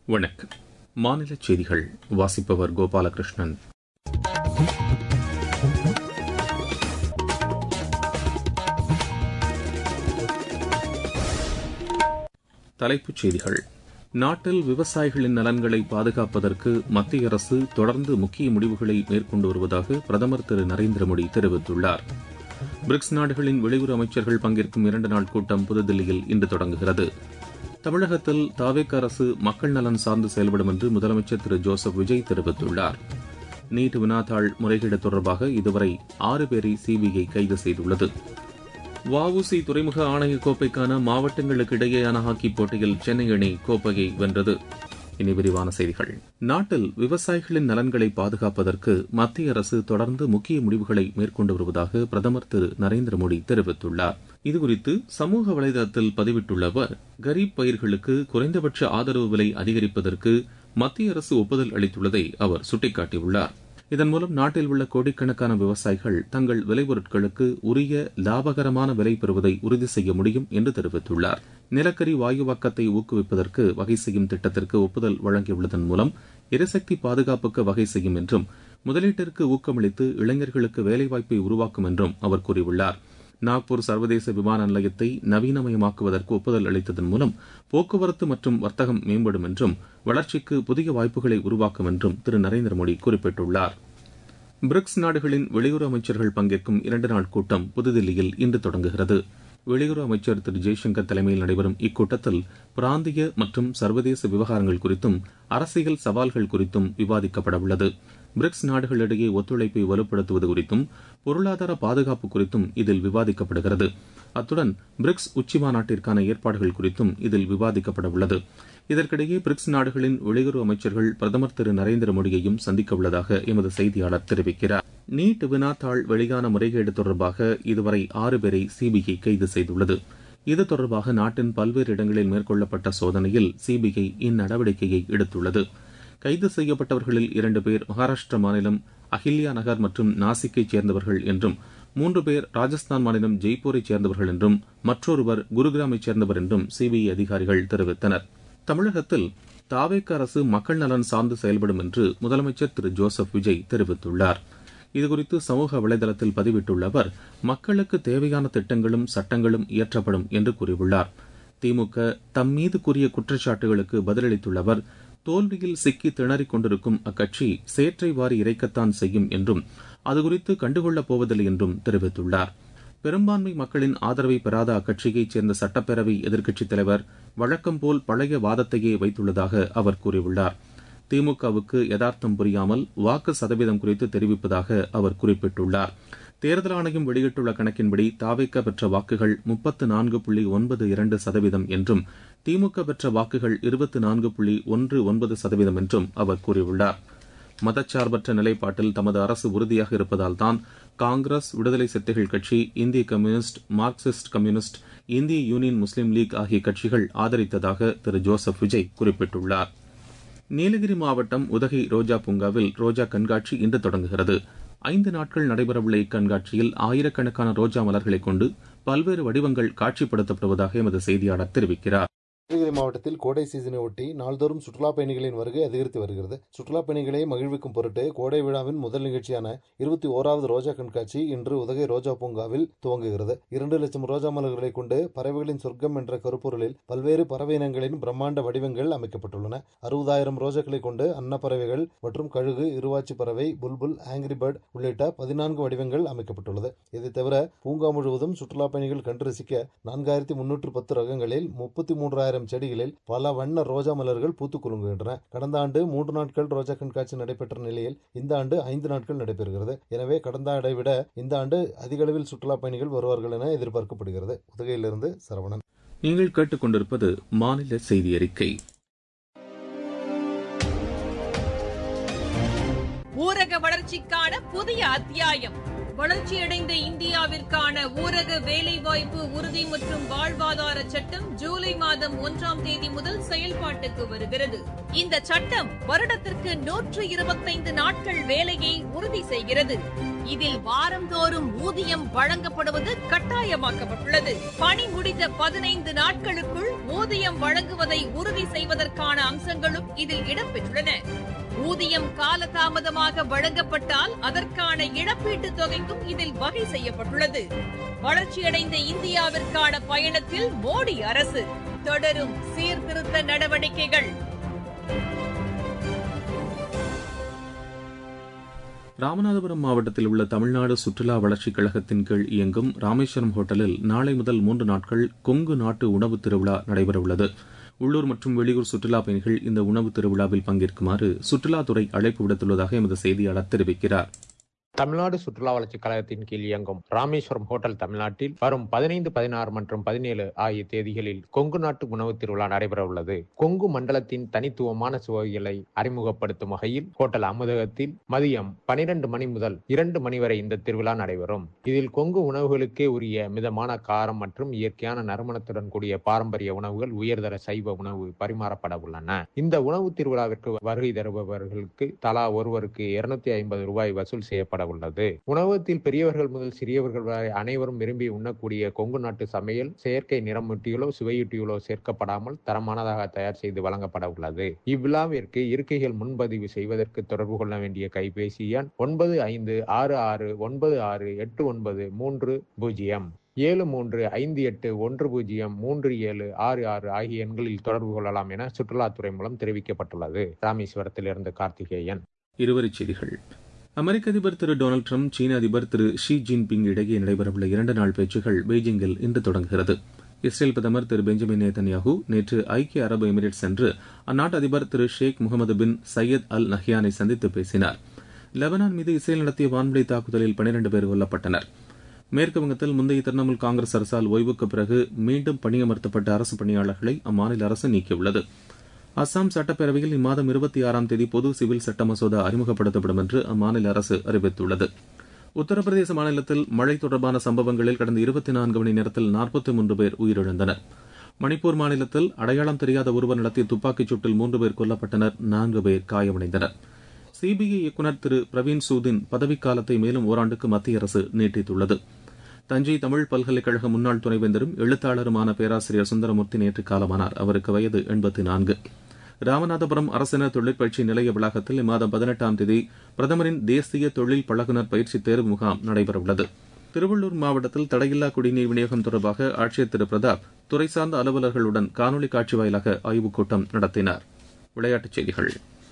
வணக்கம் மாநில செய்திகள் வாசிப்பவர் கோபாலகிருஷ்ணன் தலைப்புச் செய்திகள் நாட்டில் விவசாயிகளின் நலன்களை பாதுகாப்பதற்கு மத்திய அரசு தொடர்ந்து முக்கிய முடிவுகளை மேற்கொண்டு வருவதாக பிரதமர் திரு நரேந்திர மோடி தெரிவித்துள்ளார் பிரிக்ஸ் நாடுகளின் வெளியுறவு அமைச்சர்கள் பங்கேற்கும் இரண்டு நாள் கூட்டம் புதுதில்லியில் இன்று தொடங்குகிறது தமிழகத்தில் தாவேக் அரசு மக்கள் நலன் சார்ந்து செயல்படும் என்று முதலமைச்சர் திரு ஜோசப் விஜய் தெரிவித்துள்ளார் நீட் வினாத்தாள் முறைகேடு தொடர்பாக இதுவரை ஆறு பேரை சிபிஐ கைது செய்துள்ளது வஉசி துறைமுக ஆணைய கோப்பைக்கான மாவட்டங்களுக்கு இடையேயான ஹாக்கி போட்டியில் சென்னை அணி கோப்பையை வென்றது இனி விரிவான செய்திகள் நாட்டில் விவசாயிகளின் நலன்களை பாதுகாப்பதற்கு மத்திய அரசு தொடர்ந்து முக்கிய முடிவுகளை மேற்கொண்டு வருவதாக பிரதமர் திரு நரேந்திர மோடி தெரிவித்துள்ளார் இதுகுறித்து சமூக வலைதளத்தில் பதிவிட்டுள்ள அவர் கரீப் பயிர்களுக்கு குறைந்தபட்ச ஆதரவு விலை அதிகரிப்பதற்கு மத்திய அரசு ஒப்புதல் அளித்துள்ளதை அவர் சுட்டிக்காட்டியுள்ளார் இதன் மூலம் நாட்டில் உள்ள கோடிக்கணக்கான விவசாயிகள் தங்கள் விளைபொருட்களுக்கு உரிய லாபகரமான விலை பெறுவதை உறுதி செய்ய முடியும் என்று தெரிவித்துள்ளார் நிலக்கரி வாயுவாக்கத்தை ஊக்குவிப்பதற்கு வகை செய்யும் திட்டத்திற்கு ஒப்புதல் வழங்கியுள்ளதன் மூலம் எரிசக்தி பாதுகாப்புக்கு வகை செய்யும் என்றும் முதலீட்டிற்கு ஊக்கமளித்து இளைஞர்களுக்கு வேலைவாய்ப்பை உருவாக்கும் என்றும் அவர் கூறியுள்ளார் நாக்பூர் சர்வதேச விமான நிலையத்தை நவீனமயமாக்குவதற்கு ஒப்புதல் அளித்ததன் மூலம் போக்குவரத்து மற்றும் வர்த்தகம் மேம்படும் என்றும் வளர்ச்சிக்கு புதிய வாய்ப்புகளை உருவாக்கும் என்றும் திரு நரேந்திர மோடி குறிப்பிட்டுள்ளார் பிரிக்ஸ் நாடுகளின் வெளியுறவு அமைச்சர்கள் பங்கேற்கும் இரண்டு நாள் கூட்டம் புதுதில்லியில் இன்று தொடங்குகிறது வெளியுறவு அமைச்சர் திரு ஜெய்சங்கர் தலைமையில் நடைபெறும் இக்கூட்டத்தில் பிராந்திய மற்றும் சர்வதேச விவகாரங்கள் குறித்தும் அரசியல் சவால்கள் குறித்தும் விவாதிக்கப்பட உள்ளது பிரிக்ஸ் நாடுகளிடையே ஒத்துழைப்பை வலுப்படுத்துவது குறித்தும் பொருளாதார பாதுகாப்பு குறித்தும் இதில் விவாதிக்கப்படுகிறது அத்துடன் பிரிக்ஸ் உச்சி மாநாட்டிற்கான ஏற்பாடுகள் குறித்தும் இதில் விவாதிக்கப்பட உள்ளது இதற்கிடையே பிரிக்ஸ் நாடுகளின் வெளியுறவு அமைச்சர்கள் பிரதமர் திரு நரேந்திர மோடியையும் சந்திக்க உள்ளதாக எமது செய்தியாளர் தெரிவிக்கிறார் நீட் வினாத்தாள் வெளியான முறைகேடு தொடர்பாக இதுவரை ஆறு பேரை சிபிஐ கைது செய்துள்ளது இது தொடர்பாக நாட்டின் பல்வேறு இடங்களில் மேற்கொள்ளப்பட்ட சோதனையில் சிபிஐ இந்நடவடிக்கையை எடுத்துள்ளது கைது செய்யப்பட்டவர்களில் இரண்டு பேர் மகாராஷ்டிர மாநிலம் அஹில்யா நகர் மற்றும் நாசிக்கைச் சேர்ந்தவர்கள் என்றும் மூன்று பேர் ராஜஸ்தான் மாநிலம் ஜெய்ப்பூரைச் சேர்ந்தவர்கள் என்றும் மற்றொருவர் குருகிராமைச் சேர்ந்தவர் என்றும் சிபிஐ அதிகாரிகள் தெரிவித்தனர் தமிழகத்தில் தாவேக்க அரசு மக்கள் நலன் சார்ந்து செயல்படும் என்று முதலமைச்சர் திரு ஜோசப் விஜய் தெரிவித்துள்ளார் இதுகுறித்து சமூக வலைதளத்தில் பதிவிட்டுள்ள அவர் மக்களுக்கு தேவையான திட்டங்களும் சட்டங்களும் இயற்றப்படும் என்று கூறியுள்ளார் திமுக தம் மீது கூறிய குற்றச்சாட்டுகளுக்கு பதிலளித்துள்ள அவர் தோல்வியில் சிக்கி திணறிக் கொண்டிருக்கும் அக்கட்சி சேற்றை வாரி இறைக்கத்தான் செய்யும் என்றும் அதுகுறித்து கண்டுகொள்ளப் போவதில்லை என்றும் தெரிவித்துள்ளார் பெரும்பான்மை மக்களின் ஆதரவை பெறாத அக்கட்சியைச் சேர்ந்த சட்டப்பேரவை எதிர்க்கட்சித் தலைவர் வழக்கம்போல் பழைய வாதத்தையே வைத்துள்ளதாக அவர் கூறியுள்ளார் திமுகவுக்கு யதார்த்தம் புரியாமல் வாக்கு சதவீதம் குறித்து தெரிவிப்பதாக அவர் குறிப்பிட்டுள்ளார் தேர்தல் ஆணையம் வெளியிட்டுள்ள கணக்கின்படி தாவைக்க பெற்ற வாக்குகள் முப்பத்து நான்கு புள்ளி ஒன்பது இரண்டு சதவீதம் என்றும் திமுக பெற்ற வாக்குகள் இருபத்தி நான்கு புள்ளி ஒன்று ஒன்பது சதவீதம் என்றும் அவர் கூறியுள்ளார் மதச்சார்பற்ற நிலைப்பாட்டில் தமது அரசு உறுதியாக இருப்பதால் தான் காங்கிரஸ் விடுதலை சிறுத்தைகள் கட்சி இந்திய கம்யூனிஸ்ட் மார்க்சிஸ்ட் கம்யூனிஸ்ட் இந்திய யூனியன் முஸ்லீம் லீக் ஆகிய கட்சிகள் ஆதரித்ததாக திரு ஜோசப் விஜய் குறிப்பிட்டுள்ளார் நீலகிரி மாவட்டம் உதகை ரோஜா பூங்காவில் ரோஜா கண்காட்சி இன்று தொடங்குகிறது ஐந்து நாட்கள் நடைபெறவுள்ள இக்கண்காட்சியில் ஆயிரக்கணக்கான ரோஜா மலர்களை கொண்டு பல்வேறு வடிவங்கள் காட்சிப்படுத்தப்படுவதாக எமது செய்தியாளர் தெரிவிக்கிறார் நீலகிரி மாவட்டத்தில் கோடை சீசனை ஒட்டி நாள்தோறும் சுற்றுலா பயணிகளின் வருகை அதிகரித்து வருகிறது சுற்றுலா பயணிகளை மகிழ்விக்கும் பொருட்டு கோடை விழாவின் முதல் நிகழ்ச்சியான இருபத்தி ஓராவது ரோஜா கண்காட்சி இன்று உதகை ரோஜா பூங்காவில் துவங்குகிறது இரண்டு லட்சம் ரோஜா மலர்களை கொண்டு பறவைகளின் சொர்க்கம் என்ற கருப்பொருளில் பல்வேறு பறவை இனங்களின் பிரம்மாண்ட வடிவங்கள் அமைக்கப்பட்டுள்ளன அறுபதாயிரம் ரோஜாக்களை கொண்டு அன்னப்பறவைகள் மற்றும் கழுகு இருவாச்சி பறவை புல்புல் ஆங்கிரி பேர்ட் உள்ளிட்ட பதினான்கு வடிவங்கள் அமைக்கப்பட்டுள்ளது இதை தவிர பூங்கா முழுவதும் சுற்றுலா பயணிகள் கண்டு ரசிக்க நான்காயிரத்தி முன்னூற்று பத்து ரகங்களில் முப்பத்தி மூன்றாயிரம் ஆயிரம் செடிகளில் பல வண்ண ரோஜா மலர்கள் பூத்து குலுங்குகின்றன கடந்த ஆண்டு மூன்று நாட்கள் ரோஜா கண்காட்சி நடைபெற்ற நிலையில் இந்த ஆண்டு ஐந்து நாட்கள் நடைபெறுகிறது எனவே கடந்த ஆண்டை விட இந்த ஆண்டு அதிக அளவில் சுற்றுலா பயணிகள் வருவார்கள் என எதிர்பார்க்கப்படுகிறது உதகையிலிருந்து சரவணன் நீங்கள் கேட்டுக்கொண்டிருப்பது மாநில செய்தி அறிக்கை ஊரக வளர்ச்சிக்கான புதிய அத்தியாயம் வளர்ச்சியடைந்த இந்தியாவிற்கான ஊரக வேலைவாய்ப்பு உறுதி மற்றும் வாழ்வாதார சட்டம் ஜூலை மாதம் ஒன்றாம் தேதி முதல் செயல்பாட்டுக்கு வருகிறது இந்த சட்டம் வருடத்திற்கு நூற்று இருபத்தைந்து நாட்கள் வேலையை உறுதி செய்கிறது இதில் வாரந்தோறும் ஊதியம் வழங்கப்படுவது கட்டாயமாக்கப்பட்டுள்ளது பணி முடிந்த பதினைந்து நாட்களுக்குள் ஊதியம் வழங்குவதை உறுதி செய்வதற்கான அம்சங்களும் இதில் இடம்பெற்றுள்ளன ஊதியம் காலதாமதமாக வழங்கப்பட்டால் அதற்கான இழப்பீட்டுத் தொகைக்கும் இதில் வகை செய்யப்பட்டுள்ளது வளர்ச்சியடைந்த இந்தியாவிற்கான பயணத்தில் மோடி அரசு தொடரும் சீர்திருத்த நடவடிக்கைகள் ராமநாதபுரம் மாவட்டத்தில் உள்ள தமிழ்நாடு சுற்றுலா வளர்ச்சிக் கழகத்தின் கீழ் இயங்கும் ராமேஸ்வரம் ஹோட்டலில் நாளை முதல் மூன்று நாட்கள் கொங்கு நாட்டு உணவு திருவிழா நடைபெறவுள்ளது உள்ளூர் மற்றும் வெளியூர் சுற்றுலா பயணிகள் இந்த உணவு திருவிழாவில் பங்கேற்குமாறு சுற்றுலாத்துறை அழைப்பு விடுத்துள்ளதாக எமது செய்தியாளர் தெரிவிக்கிறார் தமிழ்நாடு சுற்றுலா வளர்ச்சிக் கழகத்தின் கீழ் இயங்கும் ராமேஸ்வரம் ஹோட்டல் தமிழ்நாட்டில் வரும் பதினைந்து பதினாறு மற்றும் பதினேழு ஆகிய தேதிகளில் கொங்கு நாட்டு உணவு திருவிழா நடைபெற உள்ளது கொங்கு மண்டலத்தின் தனித்துவமான சுவைகளை அறிமுகப்படுத்தும் வகையில் ஹோட்டல் அமுதகத்தில் மதியம் பனிரெண்டு மணி முதல் இரண்டு மணி வரை இந்த திருவிழா நடைபெறும் இதில் கொங்கு உணவுகளுக்கே உரிய மிதமான காரம் மற்றும் இயற்கையான நறுமணத்துடன் கூடிய பாரம்பரிய உணவுகள் உயர்தர சைவ உணவு பரிமாறப்பட உள்ளன இந்த உணவு திருவிழாவிற்கு வருகை தருபவர்களுக்கு தலா ஒருவருக்கு இருநூத்தி ஐம்பது ரூபாய் வசூல் செய்யப்பட உள்ளது உணவகத்தில் பெரியவர்கள் முதல் சிறியவர்கள் வரை அனைவரும் விரும்பி உண்ணக்கூடிய கொங்கு நாட்டு சமையல் செயற்கை நிறமூட்டிகளோ சுவையூட்டிகளோ சேர்க்கப்படாமல் தரமானதாக தயார் செய்து வழங்கப்பட உள்ளது இவ்விழாவிற்கு இருக்கைகள் முன்பதிவு செய்வதற்கு தொடர்பு கொள்ள வேண்டிய கைபேசி எண் ஒன்பது ஐந்து ஆறு ஆறு ஒன்பது ஆறு எட்டு ஒன்பது மூன்று பூஜ்ஜியம் ஏழு மூன்று ஐந்து எட்டு ஒன்று பூஜ்ஜியம் மூன்று ஏழு ஆறு ஆறு ஆகிய எண்களில் தொடர்பு கொள்ளலாம் என சுற்றுலாத்துறை மூலம் தெரிவிக்கப்பட்டுள்ளது ராமேஸ்வரத்திலிருந்து கார்த்திகேயன் இருவரிச் செய்திகள் அமெரிக்க அதிபர் திரு டொனால்டு ட்ரம்ப் சீன அதிபர் திரு ஷி ஜின்பிங் இடையே நடைபெறவுள்ள இரண்டு நாள் பேச்சுகள் பெய்ஜிங்கில் இன்று தொடங்குகிறது இஸ்ரேல் பிரதமர் திரு பெஞ்சமின் நேதன்யாகு நேற்று ஐக்கிய அரபு எமிரேட்ஸ் சென்று அந்நாட்டு அதிபர் திரு ஷேக் முகமது பின் சையத் அல் நஹ்யானை சந்தித்து பேசினார் லெபனான் மீது இஸ்ரேல் நடத்திய வான்வழி தாக்குதலில் பனிரண்டு பேர் கொல்லப்பட்டனர் மேற்கு வங்கத்தில் முந்தைய திரிணாமுல் காங்கிரஸ் அரசால் ஓய்வுக்கு பிறகு மீண்டும் பணியமர்த்தப்பட்ட அரசு பணியாளர்களை அம்மாநில அரசு நீக்கியுள்ளது அஸ்ஸாம் சட்டப்பேரவையில் இம்மாதம் இருபத்தி ஆறாம் தேதி பொது சிவில் சட்ட மசோதா அறிமுகப்படுத்தப்படும் என்று அம்மாநில அரசு அறிவித்துள்ளது உத்தரப்பிரதேச மாநிலத்தில் மழை தொடர்பான சம்பவங்களில் கடந்த இருபத்தி நான்கு மணி நேரத்தில் நாற்பத்தி மூன்று பேர் உயிரிழந்தனர் மணிப்பூர் மாநிலத்தில் அடையாளம் தெரியாத ஒருவர் நடத்திய துப்பாக்கிச் சூட்டில் மூன்று பேர் கொல்லப்பட்டனர் நான்கு பேர் காயமடைந்தனர் சிபிஐ இயக்குநர் திரு பிரவீன் சூதின் பதவிக்காலத்தை மேலும் ஓராண்டுக்கு மத்திய அரசு நீட்டித்துள்ளது தஞ்சை தமிழ் பல்கலைக்கழக முன்னாள் துணைவேந்தரும் எழுத்தாளருமான பேராசிரியர் சுந்தரமூர்த்தி நேற்று காலமானார் அவருக்கு வயது எண்பத்தி நான்கு ராமநாதபுரம் அரசினர் தொழிற்பயிற்சி நிலைய வளாகத்தில் இம்மாதம் பதினெட்டாம் தேதி பிரதமரின் தேசிய தொழில் பழகுனர் பயிற்சி தேர்வு முகாம் நடைபெறவுள்ளது திருவள்ளூர் மாவட்டத்தில் தடையில்லா குடிநீர் விநியோகம் தொடர்பாக ஆட்சியர் திரு பிரதாப் துறை சார்ந்த அலுவலர்களுடன் காணொலி காட்சி வாயிலாக ஆய்வுக் கூட்டம் நடத்தினார் விளையாட்டுச் செய்திகள்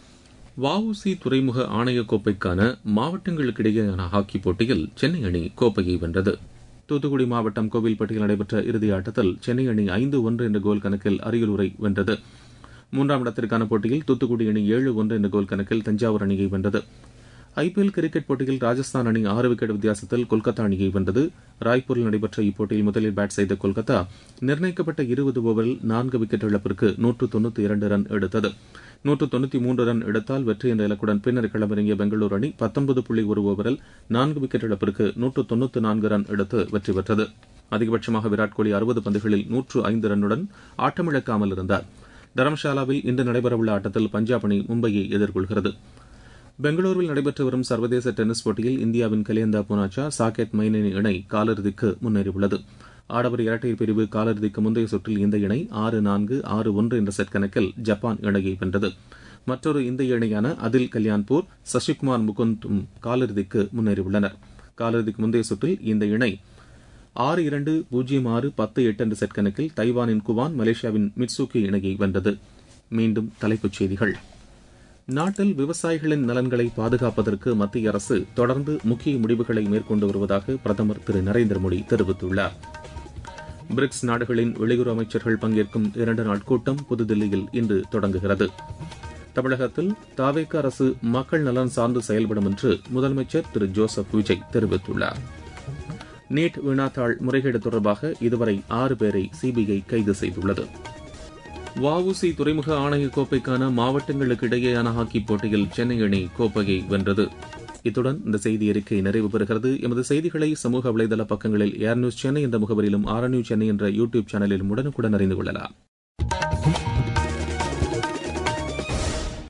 வஉசி துறைமுக ஆணையக் கோப்பைக்கான மாவட்டங்களுக்கிடையேயான ஹாக்கி போட்டியில் சென்னை அணி கோப்பையை வென்றது தூத்துக்குடி மாவட்டம் கோவில்பட்டியில் நடைபெற்ற இறுதி ஆட்டத்தில் சென்னை அணி ஐந்து ஒன்று என்ற கோல் கணக்கில் அரியலூரை வென்றது மூன்றாம் இடத்திற்கான போட்டியில் தூத்துக்குடி அணி ஏழு ஒன்று என்ற கோல் கணக்கில் தஞ்சாவூர் அணியை வென்றது ஐபிஎல் கிரிக்கெட் போட்டியில் ராஜஸ்தான் அணி ஆறு விக்கெட் வித்தியாசத்தில் கொல்கத்தா அணியை வென்றது ராய்ப்பூரில் நடைபெற்ற இப்போட்டியில் முதலில் பேட் செய்த கொல்கத்தா நிர்ணயிக்கப்பட்ட இருபது ஓவரில் நான்கு விக்கெட் இழப்பிற்கு நூற்று தொண்ணூத்தி இரண்டு ரன் எடுத்தது நூற்று தொண்ணூத்தி மூன்று ரன் எடுத்தால் வெற்றி என்ற இலக்குடன் பின்னர் களமிறங்கிய பெங்களூரு அணி பத்தொன்பது புள்ளி ஒரு ஓவரில் நான்கு விக்கெட் இழப்பிற்கு நூற்று தொண்ணூத்தி நான்கு ரன் எடுத்து வெற்றி பெற்றது அதிகபட்சமாக விராட் கோலி அறுபது பந்துகளில் நூற்று ஐந்து ரன்னுடன் ஆட்டமிழக்காமல் இருந்தார் தரம்ஷாலாவில் இன்று நடைபெறவுள்ள ஆட்டத்தில் பஞ்சாப் அணி மும்பையை எதிர்கொள்கிறது பெங்களூருவில் நடைபெற்று வரும் சர்வதேச டென்னிஸ் போட்டியில் இந்தியாவின் கலியந்தா புனாச்சா சாகேத் மைனேனி இணை காலிறுதிக்கு முன்னேறியுள்ளது ஆடவர் இரட்டையர் பிரிவு காலிறுதிக்கு முந்தைய சுற்றில் இந்த இணை ஆறு நான்கு ஆறு ஒன்று என்ற செட் கணக்கில் ஜப்பான் இணையை வென்றது மற்றொரு இந்திய இணையான அதில் கல்யாண்பூர் சசிகுமார் முகுந்தும் காலிறுதிக்கு முன்னேறியுள்ளனர் காலிறுதிக்கு முந்தைய சுற்றில் இந்த இணை ஆறு இரண்டு பூஜ்ஜியம் ஆறு பத்து எட்டு என்ற செட் கணக்கில் தைவானின் குவான் மலேசியாவின் மிட்சுகி இணையை வென்றது மீண்டும் தலைப்புச் செய்திகள் நாட்டில் விவசாயிகளின் நலன்களை பாதுகாப்பதற்கு மத்திய அரசு தொடர்ந்து முக்கிய முடிவுகளை மேற்கொண்டு வருவதாக பிரதமர் திரு நரேந்திர மோடி தெரிவித்துள்ளார் பிரிக்ஸ் நாடுகளின் வெளியுறவு அமைச்சர்கள் பங்கேற்கும் இரண்டு நாள் கூட்டம் புதுதில்லியில் இன்று தொடங்குகிறது தமிழகத்தில் தாவேக அரசு மக்கள் நலன் சார்ந்து செயல்படும் என்று முதலமைச்சர் திரு ஜோசப் விஜய் தெரிவித்துள்ளார் நீட் வினாத்தாள் முறைகேடு தொடர்பாக இதுவரை ஆறு பேரை சிபிஐ கைது செய்துள்ளது வஉசி துறைமுக ஆணைய கோப்பைக்கான மாவட்டங்களுக்கு இடையேயான ஹாக்கி போட்டியில் சென்னை அணி கோப்பையை வென்றது இத்துடன் இந்த செய்தி அறிக்கை நிறைவு பெறுகிறது எமது செய்திகளை சமூக வலைதள பக்கங்களில் ஏர் நியூஸ் சென்னை என்ற முகவரியிலும் ஆர் நியூஸ் சென்னை என்ற யூடியூப் சேனலிலும் உடனுக்குடன் அறிந்து கொள்ளலாம்